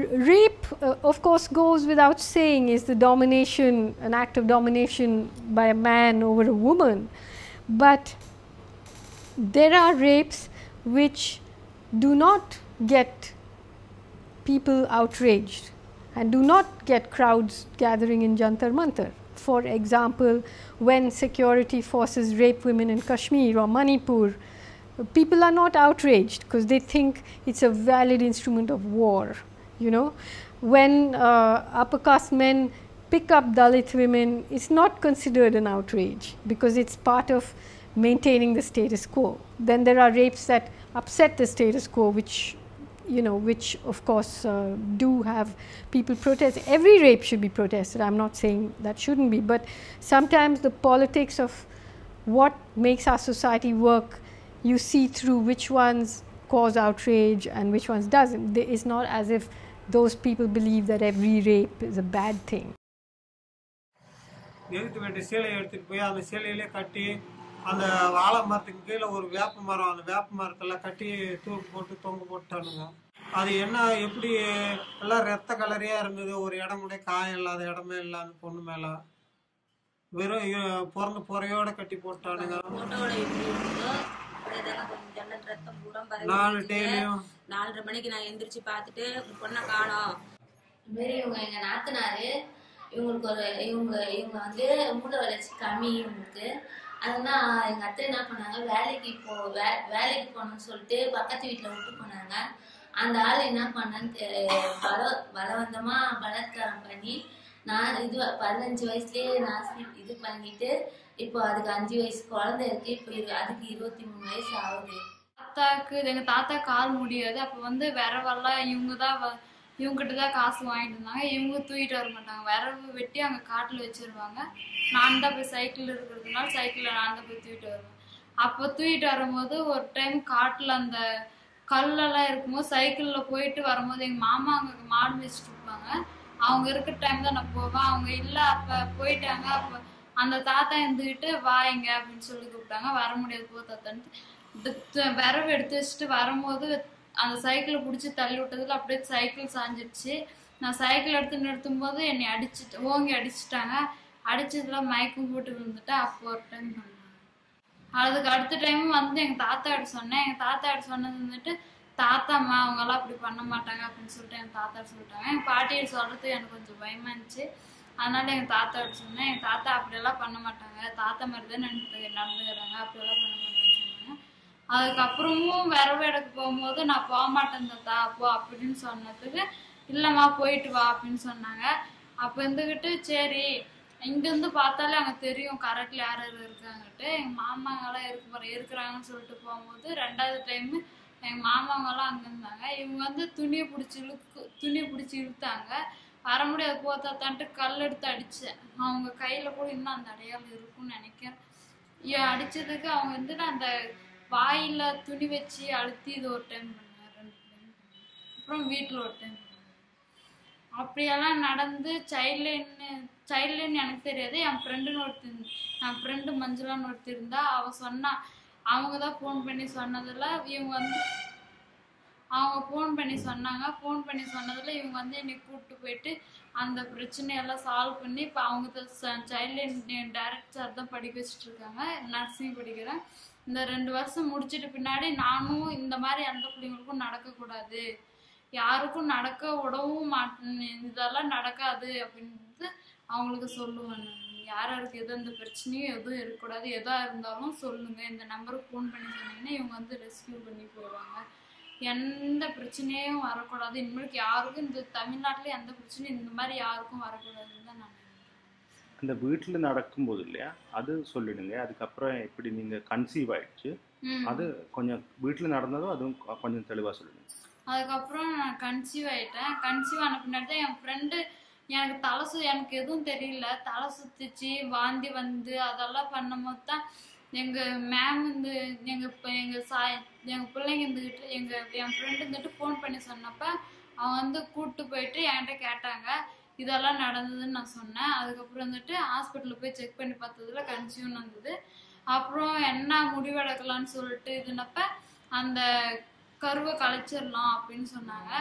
rape, uh, of course, goes without saying, is the domination, an act of domination by a man over a woman. But there are rapes which do not get people outraged and do not get crowds gathering in Jantar Mantar. For example, when security forces rape women in Kashmir or Manipur, people are not outraged because they think it's a valid instrument of war. You know, when uh, upper caste men pick up Dalit women, it's not considered an outrage because it's part of maintaining the status quo. Then there are rapes that upset the status quo, which you know, which of course uh, do have people protest. Every rape should be protested. I'm not saying that shouldn't be, but sometimes the politics of what makes our society work, you see through which ones cause outrage and which ones doesn't. There- It's not as if those people believe that every rape is a bad thing. எதிர்த்து வேண்டிய சேலையை எடுத்துட்டு போய் அந்த சேலையிலே கட்டி அந்த வாழை மரத்துக்கு கீழே ஒரு வேப்ப மரம் அந்த வேப்ப மரத்துல கட்டி தூக்கு போட்டு தொங்க போட்டானுங்க அது என்ன எப்படி எல்லாம் ரத்த கலரியா இருந்தது ஒரு இடம் கூட காயம் இல்லாத இடமே இல்லை அந்த பொண்ணு மேல வெறும் இ- பிறந்த பொறையோட கட்டி போட்டானுங்க போட்டோட எப்படி இருந்ததோ அப்படியேதாங்க கொஞ்சம் ஜன்னல் ரத்தம் பூரா பரவி நாலு இருந்துச்சு. டெய்லியும் நாலரை மணிக்கு நான் எந்திரிச்சு பார்த்துட்டு உன் பொண்ணை காணோம் இது மாரி இவங்க எங்க நாத்தனாரு இவங்களுக்கு ஒரு இவங்க இவங்க வந்து மூட வளர்ச்சி கம்மி இவங்களுக்கு அதனால எங்க அத்தை என்ன பண்ணாங்க வேலைக்கு போ வே வேலைக்கு போகணும்னு சொல்லிட்டு பக்கத்து வீட்டுல விட்டு போனாங்க அந்த ஆள் என்ன பண்ணான்னு தெ- பல பலவந்தமா பலாத்காரம் பண்ணி நான் இது பதினஞ்சு வயசுலயே நான் sleep இது பண்ணிட்டு இப்போ அதுக்கு அஞ்சு வயசு குழந்தை இருக்கு இப்போ இரு- அதுக்கு இருபத்தி மூணு வயசு ஆகுது தாத்தாக்கு எங்க தாத்தா கால் முடியாது அப்ப வந்து விரவெல்லாம் இவங்க தான் இவங்ககிட்ட தான் காசு வாங்கிட்டு இருந்தாங்க இவங்க தூக்கிட்டு வர மாட்டாங்க விரவு வெட்டி அங்க காட்டுல வச்சிருவாங்க நான் தான் போய் சைக்கிள் இருக்கிறதுனால சைக்கிள்ல நான் தான் போய் தூக்கிட்டு வருவேன் அப்போ தூக்கிட்டு வரும்போது ஒரு டைம் காட்டுல அந்த கல்லெல்லாம் இருக்கும்போது சைக்கிள்ல போயிட்டு வரும்போது எங்க மாமா அங்க மாடு மேய்ச்சிட்டு இருப்பாங்க அவங்க இருக்க டைம் தான் நான் போவேன் அவங்க இல்ல அப்ப போயிட்டாங்க அப்ப அந்த தாத்தா இருந்துகிட்டு வாங்க அப்படின்னு சொல்லி கூப்பிட்டாங்க வர முடியாது போ தாத்தான்ட்டு இந்த த- விரவு எடுத்து வச்சுட்டு வரும்போது அந்த சைக்கிளை பிடிச்சி தள்ளி விட்டதுல அப்படியே சைக்கிள் சாஞ்சிடுச்சு நான் சைக்கிள் எடுத்து நிறுத்தும் போது என்னை அடிச்சுட்டு ஓங்கி அடிச்சிட்டாங்க அடிச்சதுல மயக்கம் போட்டு விழுந்துட்டேன் அப்போ ஒரு டைம் பண்ணாங்க அதுக்கு அடுத்த டைம் வந்து எங்க தாத்தா கிட்ட சொன்னேன் எங்க தாத்தா கிட்ட சொன்னது வந்துட்டு தாத்தாம்மா அவங்கெல்லாம் அப்படி பண்ண மாட்டாங்க அப்படின்னு சொல்லிட்டு எங்க தாத்தா சொல்லிட்டாங்க எங்க பாட்டியை சொல்றது எனக்கு கொஞ்சம் பயமா இருந்துச்சு அதனால எங்க தாத்தா கிட்ட சொன்னேன் எங்க தாத்தா அப்படியெல்லாம் பண்ண மாட்டாங்க தாத்தா மாதிரி தான் நடந்து நடந்துக்கிறாங்க அப்படியெல்லாம் பண்ண மாட்டாங்கன்னு சொன்னாங்க அதுக்கப்புறமும் விரவு எடுக்க போகும்போது நான் போக மாட்டேன் தாத்தா போ அப்படின்னு சொன்னதுக்கு இல்லைம்மா போயிட்டு வா அப்படின்னு சொன்னாங்க அப்போ இருந்துக்கிட்டு சரி இங்கேருந்து பார்த்தாலே அங்கே தெரியும் கரெக்டில் யார் யார் இருக்காங்கட்டு எங்கள் மாமாங்கெல்லாம் இருக்கு இருக்கிறாங்கன்னு சொல்லிட்டு போகும்போது ரெண்டாவது டைமு எங்கள் மாமாங்கெல்லாம் அங்கே இருந்தாங்க இவங்க வந்து துணியை பிடிச்சி இழுக்கு துணியை பிடிச்சி இழுத்தாங்க வர முடியாது போத்தாத்தான்ட்டு கல் எடுத்து அடித்தேன் அவங்க கையில் கூட இன்னும் அந்த அடையாளம் இருக்கும்னு நினைக்கிறேன் ஏன் அடிச்சதுக்கு அவங்க வந்துட்டு அந்த வாயில துணி வச்சு அழுத்தி இது ஒரு டைம் பண்ணாங்க ரெண்டு டைம் அப்புறம் வீட்டில் ஒரு டைம் அப்படியெல்லாம் நடந்து சைல்ட்லைன் சைல்ட்லைன் எனக்கு தெரியாது என் ஃப்ரெண்டுன்னு ஒருத்தர் என் ஃப்ரெண்டு மஞ்சுளான்னு ஒருத்தர் இருந்தா அவ சொன்னா அவங்க தான் ஃபோன் பண்ணி சொன்னதுல இவங்க வந்து அவங்க ஃபோன் பண்ணி சொன்னாங்க ஃபோன் பண்ணி சொன்னதில் இவங்க வந்து என்னை கூப்பிட்டு போயிட்டு அந்த பிரச்சனையெல்லாம் சால்வ் பண்ணி இப்போ அவங்க சைல்ட்லைன் டைரக்ட் சார் தான் படிக்க வச்சுட்டு இருக்காங்க நர்சிங் படிக்கிறேன் இந்த ரெண்டு வருஷம் முடிச்சிட்டு பின்னாடி நானும் இந்த மாதிரி எந்த பிள்ளைங்களுக்கும் நடக்கக்கூடாது யாருக்கும் நடக்க விடவும் மாட்டேன் இதெல்லாம் நடக்காது அப்படின்றது அவங்களுக்கு சொல்லுவேன் நான். யார் யாருக்கு எது இந்த பிரச்சனையும் எதுவும் இருக்கக்கூடாது எதா இருந்தாலும் சொல்லுங்க இந்த நம்பருக்கு ஃபோன் பண்ணி சொன்னீங்கன்னா இவங்க வந்து ரெஸ்கியூ பண்ணி போயிடுவாங்க எந்த பிரச்சனையும் வரக்கூடாது இனிமேலுக்கு யாருக்கும் இந்த தமிழ்நாட்டில் எந்த பிரச்சனையும் இந்த மாதிரி யாருக்கும் வரக்கூடாதுன்னு தான் நான் நினைக்கிறேன் அந்த வீட்டில் நடக்கும்போது இல்லையா அது சொல்லிடுங்க அதுக்கப்புறம் எப்படி நீங்கள் கன்சீவ் ஆயிடுச்சு ம். அது கொஞ்சம் வீட்டில் நடந்ததும் அதுவும் கொ- கொஞ்சம் தெளிவாக சொல்லிடுங்க அதுக்கப்புறம் நான் கன்சீவ் ஆயிட்டேன் கன்சீவ் ஆன பின்னாடி தான் என் ஃப்ரெண்டு எனக்கு தலை சு எனக்கு எதுவும் தெரியல தலை சுத்துச்சு வாந்தி வந்து அதெல்லாம் பண்ணும்போது தான் எங்க மேம் வந்து எங்க ப- எங்க சாய் எங்க பிள்ளைங்க இருந்துகிட்டு எங்க என் ஃப்ரெண்டு இருந்துட்டு ஃபோன் பண்ணி சொன்னப்ப அவன் வந்து கூப்பிட்டு போயிட்டு என்கிட்ட கேட்டாங்க இதெல்லாம் நடந்ததுன்னு நான் சொன்னேன் அதுக்கப்புறம் வந்துட்டு ஹாஸ்பிட்டலில் போய் செக் பண்ணி பார்த்ததுல கன்சியூன் வந்தது அப்புறம் என்ன முடிவெடுக்கலாம்னு சொல்லிட்டு இதுனப்ப அந்த கருவை கலைச்சிடலாம் அப்படின்னு சொன்னாங்க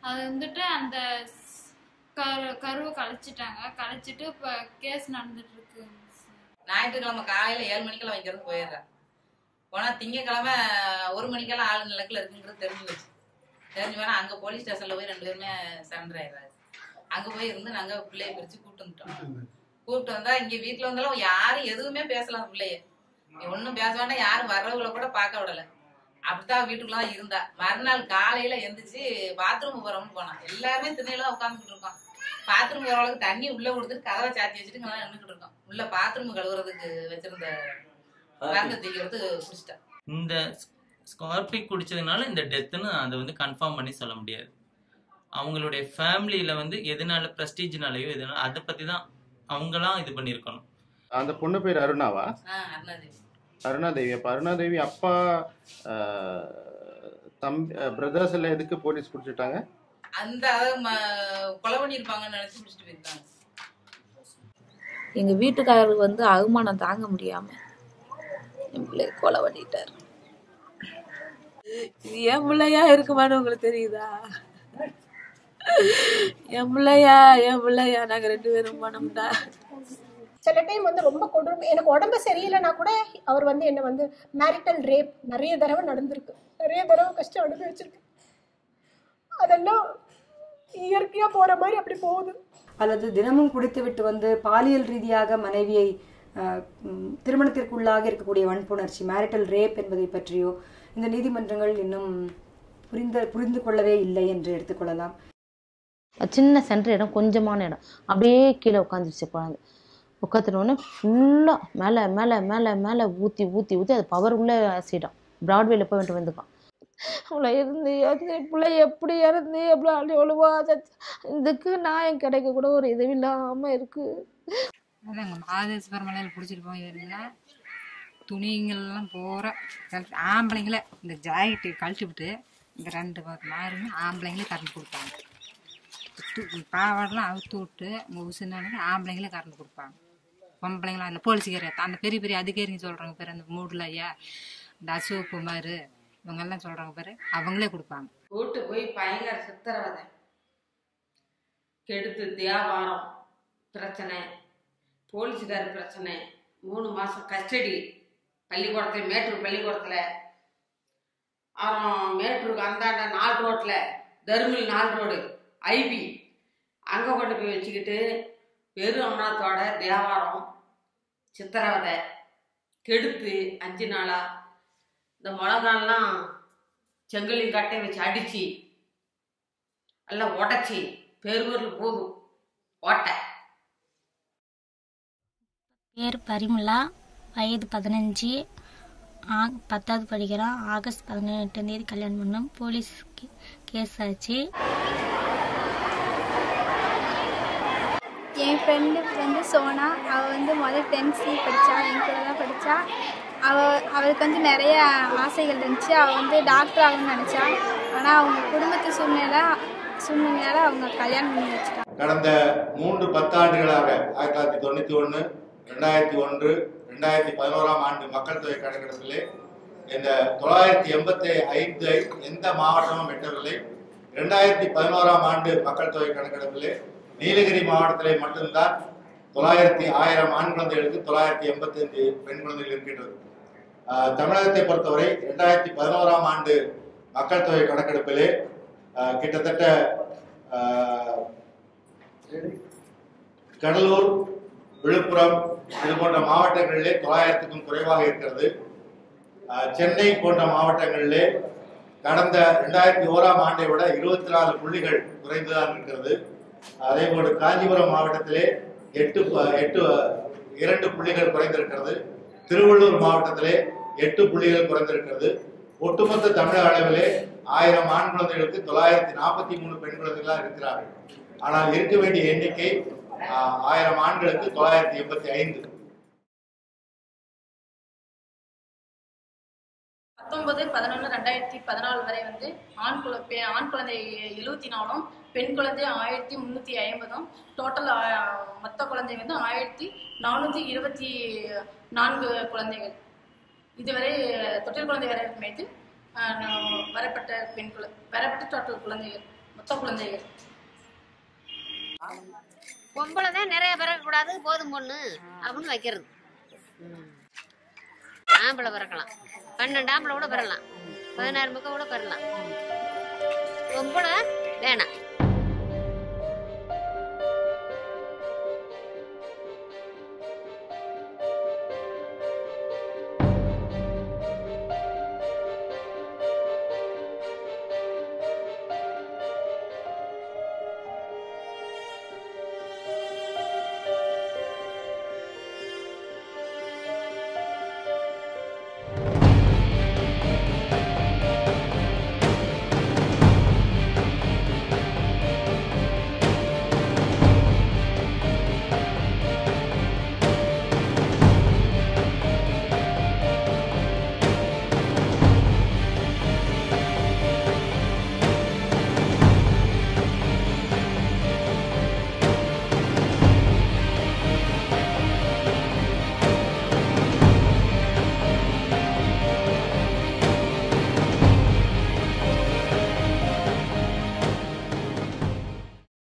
அது வந்துட்டு அந்த ஸ்- கரு கருவை கலைச்சிட்டாங்க கலைச்சிட்டு இப்போ கேஸ் நடந்துட்டு இருக்கு ஞாயிற்றுக்கிழமை காலையில ஏழு மணிக்கெல்லாம் வைக்கிறது போயிடுறேன் போனா திங்கக்கிழமை ஒரு மணிக்கெல்லாம் ஆளு நிலக்கில் இருக்குங்கிறது தெரிஞ்சு வச்சு தெரிஞ்சு வேணா அங்க போலீஸ் ஸ்டேஷன்ல போய் ரெண்டு பேருமே சரண்டர் ஆயிடுறாரு அங்க போய் இருந்து நாங்க பிள்ளைய பிரிச்சு கூப்பிட்டு வந்துட்டோம் கூப்பிட்டு வந்தா இங்க வீட்டுல வந்தாலும் யாரும் எதுவுமே பேசலாம் பிள்ளைய ஒன்னும் பேச வேண்டாம் யாரும் வர்றவங்கள கூட பார்க்க விடல அப்படித்தான் வீட்டுக்குள்ள தான் இருந்தா மறுநாள் காலையில எந்திரிச்சு பாத்ரூம் போறோம்னு போனான் எல்லாருமே திண்ணையில தான் உட்காந்துக்கிட்டு இருக்கோம் பாத்ரூம் போற அளவுக்கு தண்ணி உள்ள கொடுத்துட்டு கதவை சாத்தி வச்சுட்டு இங்க நின்றுட்டு இருக்கோம் உள்ள பாத்ரூம் கழுவுறதுக்கு வச்சிருந்த மருந்து தீக்கிறது குடிச்சிட்டேன் இந்த ஸ்கார்பிக் குடிச்சதுனால இந்த டெத்துன்னு அதை வந்து கன்ஃபார்ம் பண்ணி சொல்ல முடியாது அவங்களுடைய ஃபேமிலியில வந்து எதனால ப்ரெஸ்டீஜ்னாலயோ எதனால அதை பத்தி தான் அவங்களாம் இது பண்ணியிருக்கணும் அந்த பொண்ணு பேர் அருணாவா ஆஹ் அருணாதேவி அருணாதேவி அப்போ அருணாதேவி அப்பா ஆஹ், தம்பி பிரதர்ஸ் எல்லாம் எதுக்கு போலீஸ் பிடிச்சிட்டாங்க அந்த அதாவது ம- கொலை பண்ணியிருப்பாங்கன்னு நினைச்சு பிடிச்சிட்டு போயிருக்காங்க எங்க வீட்டுக்காரருக்கு வந்து அவமானம் தாங்க முடியாம என் பிள்ளை கொலை பண்ணிட்டாரு இது என் பிள்ளையா இருக்குமான்னு உங்களுக்கு தெரியுதா என் பிள்ளையா என் பிள்ளையா நாங்க ரெண்டு பேரும் பண்ணோம்டா சில டைம் வந்து ரொம்ப கொடூரம் எனக்கு உடம்பு சரியில்லைனா கூட அவர் வந்து என்னை வந்து மேரிட்டல் ரேப் நிறைய தடவை நடந்திருக்கு நிறைய தடவை கஷ்டம் அனுபவிச்சிருக்கு அதெல்லாம் இயற்கையாக போகிற மாதிரி அப்படி போகுது அல்லது தினமும் குடித்துவிட்டு வந்து பாலியல் ரீதியாக மனைவியை அஹ், ம், திருமணத்திற்குள்ளாக இருக்கக்கூடிய வன்புணர்ச்சி மேரிட்டல் ரேப் என்பதை பற்றியோ இந்த நீதிமன்றங்கள் இன்னும் புரிந்த புரிந்து கொள்ளவே இல்லை என்று எடுத்துக்கொள்ளலாம் சின்ன சென்டர் இடம் கொஞ்சமான இடம் அப்படியே கீழே உட்காந்துருச்சு குழந்தை உட்காந்துட்டோடனே ஃபுல்லாக மேலே மேலே மேலே மேலே ஊற்றி ஊற்றி ஊற்றி அது பவர் உள்ள ஆசிடம் ப்ராட்வேல போய் வந்துட்டு வந்துக்கான் அவ்வளோ இருந்து இருந்து பிள்ளை எப்படி இறந்து எவ்வளோ எவ்வளவோ இதுக்கு நியாயம் கிடைக்க கூட ஒரு இது இல்லாமல் இருக்குது அதான் எங்கள் மாதேஸ்வர மலையில் பிடிச்சிட்டு போயிருந்தா துணிங்கள்லாம் பூரா கழட்டி ஆம்பளைங்களே இந்த ஜாக்கெட்டு கழட்டி விட்டு இந்த ரெண்டு பக்கம் மாறுமே ஆம்பளைங்களே கறந்து கொடுப்பாங்க து- பாவாடெல்லாம் அவுத்து விட்டு உசுனாலும் ஆம்பளைங்களே கறந்து கொடுப்பாங்க பொம்பளைங்களாம் இல்லை போலீஸுக்கார அந்த பெரிய பெரிய அதிகாரிங்க சொல்கிறாங்க பேர் அந்த மூடில் ஐயா இந்த அசோக் குமார் இவங்கெல்லாம் சொல்கிறாங்க பேர் அவங்களே கொடுப்பாங்க கூட்டு போய் பயங்கர சித்திரவதை கெடுத்து வியாபாரம் பிரச்சனை போலீஸுக்கார பிரச்சனை மூணு மாதம் கஸ்டடி பள்ளிக்கூடத்தில் மேட்டூர் பள்ளிக்கூடத்தில் அப்புறம் மேட்டூருக்கு அந்தாண்ட நாலு ரோட்டில் தருமபுரி நாலு ரோடு ஐபி அங்கே கொண்டு போய் வச்சுக்கிட்டு வெறும் அம்மாத்தோட வியாபாரம் சித்திரவதை கெடுத்து அஞ்சு நாளா இந்த மிளகாலாம் செங்கலையும் கட்டை வச்சு அடிச்சு எல்லாம் உடச்சி பெருவரில் போதும் ஓட்டை பேர் பரிமளா வயது பதினஞ்சு ஆ பத்தாவது படிக்கிறோம் ஆகஸ்ட் பதினெட்டாம் தேதி கல்யாணம் பண்ணோம் போலீஸ் கே- கேஸ் ஆச்சு என் ஃப்ரெண்டு வந்து சோனா அவள் வந்து முதல் டென்த் சி படித்தா என் கூட தான் படித்தா அவள் அவளுக்கு வந்து நிறைய ஆசைகள் இருந்துச்சு அவள் வந்து டாக்டர் ஆகணும்னு நினச்சா ஆனால் அவங்க குடும்பத்து சூழ்நிலை சூழ்நிலையால் அவங்க கல்யாணம் பண்ணி வச்சுட்டாங்க கடந்த மூன்று பத்தாண்டுகளாக ஆயிரத்தி தொள்ளாயிரத்தி தொண்ணூற்றி ஒன்று ரெண்டாயிரத்தி ஒன்று ரெண்டாயிரத்தி பதினோராம் ஆண்டு மக்கள் தொகை கணக்கெடுப்பிலே இந்த தொள்ளாயிரத்தி எண்பத்தி ஐந்து எந்த மாவட்டமும் எட்டவில்லை ரெண்டாயிரத்தி பதினோராம் ஆண்டு மக்கள் தொகை கணக்கெடுப்பிலே நீலகிரி மாவட்டத்திலே மட்டும்தான் தொள்ளாயிரத்தி ஆயிரம் ஆண் குழந்தைகளுக்கு தொள்ளாயிரத்தி எண்பத்தி அஞ்சு பெண் குழந்தைகள் இருக்கின்றது ஆஹ் தமிழகத்தை பொறுத்தவரை ரெண்டாயிரத்தி பதினோராம் ஆண்டு மக்கள் தொகை கணக்கெடுப்பிலே ஆஹ் கிட்டத்தட்ட ஆஹ் கடலூர் விழுப்புரம் இது போன்ற மாவட்டங்களிலே தொள்ளாயிரத்துக்கும் குறைவாக இருக்கிறது ஆஹ் சென்னை போன்ற மாவட்டங்களிலே கடந்த ரெண்டாயிரத்தி ஓராம் ஆண்டை விட இருபத்தி நாலு புள்ளிகள் குறைந்துதான் இருக்கிறது அதே போன்று காஞ்சிபுரம் மாவட்டத்திலே எட்டு ப- எட்டு இரண்டு புள்ளிகள் குறைந்திருக்கிறது திருவள்ளூர் மாவட்டத்திலே எட்டு புள்ளிகள் குறைந்திருக்கிறது ஒட்டுமொத்த தமிழக அளவிலே ஆயிரம் ஆண் குழந்தைகளுக்கு தொள்ளாயிரத்தி நாற்பத்தி மூணு பெண் குழந்தைகளா இருக்கிறார்கள் ஆனால் இருக்க வேண்டிய எண்ணிக்கை ஆஹ், ஆயிரம் ஆண்களுக்கு தொள்ளாயிரத்தி எண்பத்தி ஐந்து பத்தொன்பது பதினொன்று ரெண்டாயிரத்தி பதினாலு வரை வந்து ஆண் குழ பெ- ஆண் குழந்தை எழுபத்தி நாலும் பெண் குழந்தை ஆயிரத்தி முந்நூற்றி ஐம்பதும் டோட்டல் மொத்த குழந்தை வந்து ஆயிரத்தி நானூற்றி இருபத்தி நான்கு குழந்தைகள் இதுவரை தொட்டில் குழந்தை வரை மீது வரப்பட்ட பெண் குழந்தை வரப்பட்ட டோட்டல் குழந்தைகள் மொத்த குழந்தைகள் பொம்பளை தான் நிறைய பிறக்கக்கூடாது போதும் பொண்ணு அப்படின்னு வைக்கிறது ஆம்பளை பிறக்கலாம் பன்னெண்டு ஆம்பளை கூட பிறலாம் பதினாறு முக்க கூட பிறலாம் பொம்பளை வேணாம்